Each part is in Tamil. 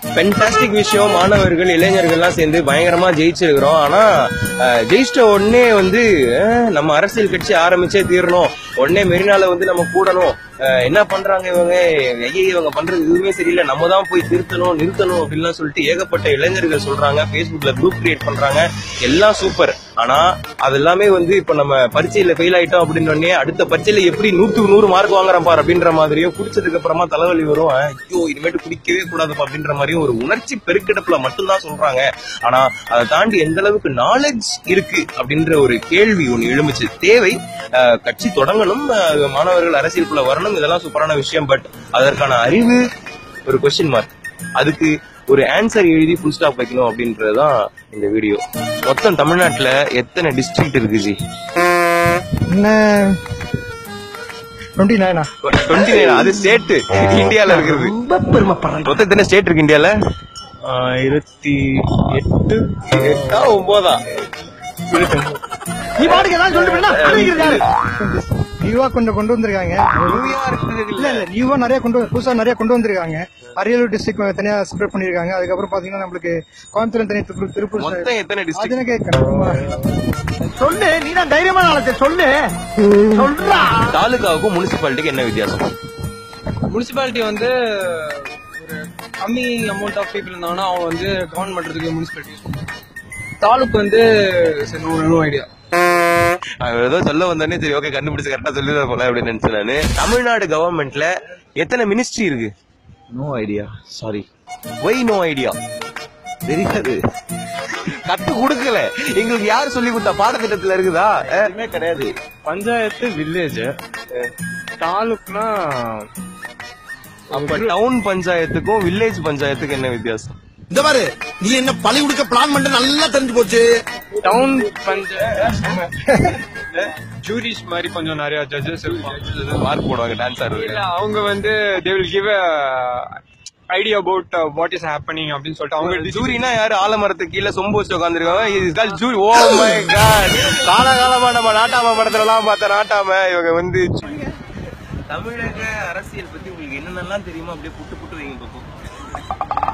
ஃபென்டாஸ்டிக் விஷயம் மாணவர்கள் இளைஞர்கள்லாம் சேர்ந்து பயங்கரமா ஜெயிச்சிருக்கிறோம் ஆனா அஹ், ஜெயிச்சிட்ட உடனே வந்து அஹ், நம்ம அரசியல் கட்சி ஆரம்பிச்சே தீரணும் உடனே மெரினால வந்து நம்ம கூடணும் அஹ், என்ன பண்றாங்க இவங்க ஐயே இவங்க பண்றது எதுவுமே சரியில்லை நம்ம தான் போய் திருத்தணும் நிறுத்தணும் அப்படின்லாம் சொல்லிட்டு ஏகப்பட்ட இளைஞர்கள் சொல்றாங்க Facebookல குரூப் கிரியேட் பண்றாங்க எல்லாம் சூப்பர் ஆனா அது எல்லாமே வந்து இப்ப நம்ம பரீட்சையில ஃபெயில் ஆயிட்டோம் அப்படின்னு உடனே அடுத்த பரீட்சையில எப்படி நூத்துக்கு நூறு மார்க் வாங்குறேன் பாரு அப்படின்ற மாதிரியும் குடிச்சதுக்கு அப்புறமா தலைவலி வரும் அஹ், ஐயோ இனிமேட்டு குடிக்கவே கூடாதுப்பா அப்படின்ற மாதிரியும் ஒரு உணர்ச்சி பெருக்கெடுப்புல மட்டும்தான் சொல்றாங்க ஆனா அதை தாண்டி எந்த அளவுக்கு நாலேஜ் இருக்கு அப்படின்ற ஒரு கேள்வி ஒண்ணு எழுந்துச்சு தேவை அஹ், கட்சி தொடங்கணும் அஹ், மாணவர்கள் அரசியலுக்குள்ள வரணும் இதெல்லாம் சூப்பரான விஷயம் பட் அதற்கான அறிவு ஒரு கொஸ்டின் மார்க் அதுக்கு ஒரு ஆன்சர் எழுதி ஃபுல் ஸ்டாப் வைக்கணும் அப்படின்றதுதான் இந்த வீடியோ மொத்தம் தமிழ்நாட்டுல எத்தனை டிஸ்ட்ரிக்ட் இருக்கு ஜி என்ன டுவெண்ட்டி நைனா டுவெண்ட்டி நைன் அது ஸ்டேட் இந்தியால இருக்கிறது மொத்தம் எத்தனை ஸ்டேட் இருக்கு இந்தியால இருபத்தி எட்டு எட்டா ஒன்பதா நீ பாட்டுக்கு ஏதாவது சொல்லிட்டு நியூவா கொஞ்சம் கொண்டு வந்திருக்காங்க இல்ல இல்ல நியூவா நிறைய கொண்டு வந்து- புதுசா நிறைய கொண்டு வந்திருக்காங்க அரியலூர் டிஸ்ட்ரிக்ட் தனியா செப்பரேட் பண்ணிருக்காங்க அதுக்கப்புறம் பாத்தீங்கன்னா நம்மளுக்கு கோயம்புத்தூர் தனி திருப்பூர் திருப்பூர் side. மொத்தம் எத்தனை அது டிஸ்ட்ரிக்ட் எனக்கு கேட்கணும் சொல்லு நீ தான் தைரியமான ஆளத்தை சொல்லு சொல்றா தாலுகாவுக்கும் முனிசிபாலிட்டிக்கு என்ன வித்தியாசம் முனிசிபாலிட்டி வந்து ஒரு கம்மி அமௌண்ட் ஆஃப் பீப்புள் இருந்தாங்கன்னா அவங்க வந்து கவர்ன் பண்றதுக்கு முனிசிபாலிட்டி யூஸ் பண்ணுவாங்க தாலுக்கு வந்து சரி நோ ஐடியா அவர் ஏதோ சொல்ல வந்தோடனே சரி ஓகே கண்டுபிடிச்சு கரெக்டா சொல்லிடுற போல அப்படின்னு நினைச்சேன் நானு தமிழ்நாடு கவர்மெண்ட்ல எத்தனை மினிஸ்ட்ரி இருக்கு no idea sorry why no idea தெரியாது கத்து கொடுக்கல எங்களுக்கு யார் சொல்லி கொடுத்தா பாடத்திட்டத்துல இருக்குதா அஹ், எதுவுமே கிடையாது பஞ்சாயத்து வில்லேஜ் தாலுக்குனா அப்ப டவுன் பஞ்சாயத்துக்கும் வில்லேஜ் பஞ்சாயத்துக்கும் என்ன வித்தியாசம் இந்த பாரு நீ என்ன பழி கொடுக்க பிளான் பண்ண நல்லா தெரிஞ்சு போச்சு டவுன் பஞ்சாயத்து ஜூரிஸ் மாதிரி கொஞ்சம் நிறைய ஜட்ஜஸ் இருப்பாங்க மார்க் போடுவாங்க டான்ஸ் இல்ல ஆடுறது அவங்க வந்து they will give idea about what is happening அப்படின்னு சொல்லிட்டு அவங்க ஜூரினா யாரு ஆலமரத்துக்கு கீழே சொம்பு வச்சு உட்காந்துருக்காங்க ஜூரி ஓ மை காட் காலகாலமா நம்ம நாட்டாம படத்துல எல்லாம் பார்த்த நாட்டாம இவங்க வந்து தமிழக அரசியல் பத்தி உங்களுக்கு என்னென்னலாம் தெரியுமோ அப்படியே புட்டு புட்டு வைங்க பாப்போம்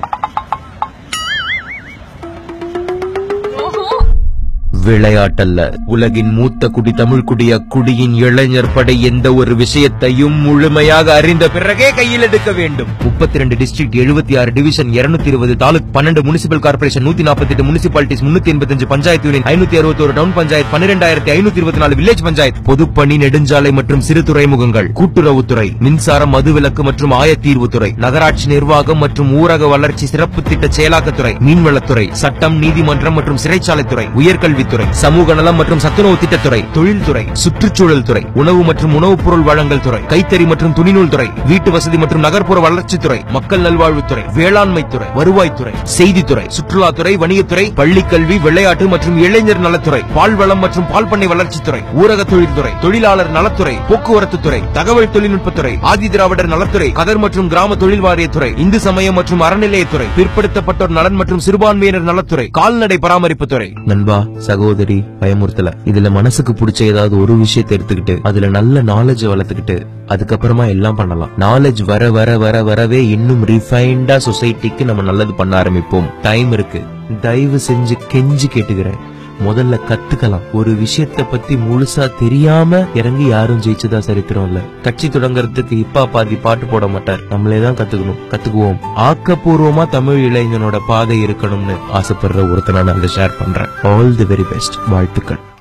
விளையாட்டல்ல உலகின் மூத்த குடி தமிழ் குடிய குடியின் இளைஞர் படை எந்த ஒரு விஷயத்தையும் முழுமையாக அறிந்த பிறகே கையில் எடுக்க வேண்டும் முப்பத்தி ரெண்டு டிஸ்ட்ரிக்ட் எழுபத்தி ஆறு டிவிஷன் இருநூத்தி இருபது தாலுக் பன்னெண்டு முனிசிபல் கார்பரேஷன் நூத்தி நாற்பத்தி எட்டு முனிசிபாலிட்டிஸ் முன்னூத்தி எண்பத்தஞ்சு பஞ்சாயத்து யூனியன் ஐநூத்தி அறுபத்தோரு டவுன் பஞ்சாயத்து பன்னிரெண்டாயிரத்தி ஐநூத்தி இருபத்தி நாலு வில்லேஜ் பஞ்சாயத்து பொதுப்பணி நெடுஞ்சாலை மற்றும் சிறு துறைமுகங்கள் கூட்டுறவுத்துறை மின்சாரம் மதுவிலக்கு மற்றும் ஆயத்தீர்வுத்துறை நகராட்சி நிர்வாகம் மற்றும் ஊரக வளர்ச்சி சிறப்பு திட்ட செயலாக்கத்துறை மீன்வளத்துறை சட்டம் நீதிமன்றம் மற்றும் சிறைச்சாலைத்துறை உயர்கல்வித்துறை சமூக நலம் மற்றும் சத்துணவு திட்டத்துறை தொழில்துறை சுற்றுச்சூழல் துறை உணவு மற்றும் உணவுப் பொருள் வழங்கல் துறை கைத்தறி மற்றும் துணிநூல் துறை வீட்டு வசதி மற்றும் நகர்ப்புற வளர்ச்சித்துறை மக்கள் நல்வாழ்வுத்துறை வேளாண்மை துறை வருவாய்த்துறை செய்தித்துறை சுற்றுலாத்துறை வணிகத்துறை பள்ளிக்கல்வி விளையாட்டு மற்றும் இளைஞர் நலத்துறை பால்வளம் மற்றும் பால்பண்ணை வளர்ச்சித்துறை ஊரக தொழில்துறை தொழிலாளர் நலத்துறை போக்குவரத்து துறை தகவல் தொழில்நுட்பத்துறை ஆதி திராவிடர் நலத்துறை கதர் மற்றும் கிராம தொழில் வாரியத்துறை இந்து சமயம் மற்றும் அறநிலையத்துறை பிற்படுத்தப்பட்டோர் நலன் மற்றும் சிறுபான்மையினர் நலத்துறை கால்நடை பராமரிப்புத்துறை நண்பா சகோதரி பயமுறுத்தல இதுல மனசுக்கு பிடிச்ச ஏதாவது ஒரு விஷயத்தை எடுத்துக்கிட்டு அதுல நல்ல நாலேஜ் வளர்த்துக்கிட்டு அதுக்கப்புறமா எல்லாம் பண்ணலாம் நாலேஜ் வர வர வர வரவே இன்னும் ரிஃபைண்டா சொசைட்டிக்கு நம்ம நல்லது பண்ண ஆரம்பிப்போம் டைம் இருக்கு தயவு செஞ்சு கெஞ்சி கேட்டுக்கிறேன் முதல்ல கத்துக்கலாம் ஒரு விஷயத்த பத்தி முழுசா தெரியாம இறங்கி யாரும் ஜெயிச்சதா சரித்திரம் இல்ல கட்சி தொடங்கறதுக்கு இப்பா பாதி பாட்டு போட மாட்டார் நம்மளே தான் கத்துக்கணும் கத்துக்குவோம் ஆக்கப்பூர்வமா தமிழ் இளைஞனோட பாதை இருக்கணும்னு ஆசைப்படுற ஒருத்தனை நான் அதை ஷேர் பண்றேன் ஆல் தி வெரி பெஸ்ட் வாழ்த்துக்கள்